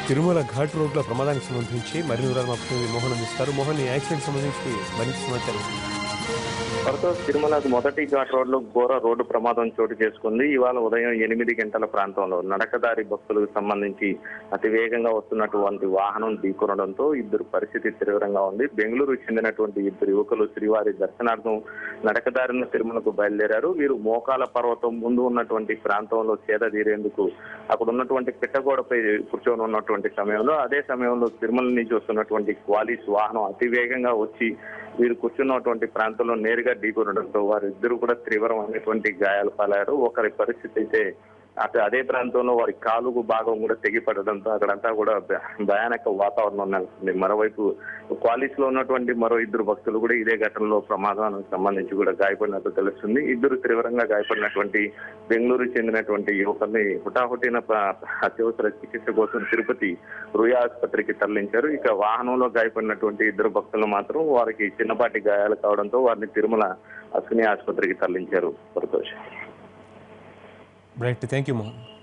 తిరుమల ఘాట్ రోడ్ల ప్రమాదానికి సంబంధించి మరిన్ని వివరాలు మా ప్రతినిధి మోహన్ అందిస్తారు మోహన్ ఈ యాక్సిడెంట్ సంబంధించి మరింత సమాచారం త్వరతో తిరుమలకు మొదటి ఘాట్ రోడ్లో ఘోర రోడ్డు ప్రమాదం చోటు చేసుకుంది ఇవాళ ఉదయం ఎనిమిది గంటల ప్రాంతంలో నడకదారి భక్తులకు సంబంధించి అతి వేగంగా వస్తున్నటువంటి వాహనం ఢీకొనడంతో ఇద్దరు పరిస్థితి తీవ్రంగా ఉంది బెంగళూరు చెందినటువంటి ఇద్దరు యువకులు శ్రీవారి దర్శనార్థం నడకదారిన తిరుమలకు బయలుదేరారు వీరు మోకాల పర్వతం ముందు ఉన్నటువంటి ప్రాంతంలో సేద తీరేందుకు అక్కడ ఉన్నటువంటి పిట్టగోడపై కూర్చొని ఉన్నటువంటి సమయంలో అదే సమయంలో తిరుమల నుంచి వస్తున్నటువంటి క్వాలిస్ వాహనం అతి వేగంగా వచ్చి వీరు కూర్చున్నటువంటి ప్రాంతంలో నేరుగా ఢీకొనడంతో వారు ఇద్దరు కూడా తీవ్రమైనటువంటి గాయాలు పాలయ్యారు ఒకరి పరిస్థితి అయితే అటు అదే ప్రాంతంలో వారి కాలుకు భాగం కూడా తెగిపడడంతో అక్కడంతా కూడా భ- భయానక వాతావరణం నెలకొంది మరోవైపు క్వాలిస్ లో ఉన్నటువంటి మరో ఇద్దరు భక్తులు కూడా ఇదే ఘటనలో ప్రమాదానికి సంబంధించి కూడా గాయపడినట్టు తెలుస్తుంది ఇద్దరు తీవ్రంగా గాయపడినటువంటి బెంగళూరు చెందినటువంటి యువకుల్ని హుటాహుటిన ప- అత్యవసర చికిత్స కోసం తిరుపతి రుయా ఆసుపత్రికి తరలించారు ఇక వాహనంలో గాయపడినటువంటి ఇద్దరు భక్తులు మాత్రం వారికి చిన్నపాటి గాయాలు కావడంతో వారిని తిరుమల అశ్విని ఆసుపత్రికి తరలించారు Santosh right thank you Mohan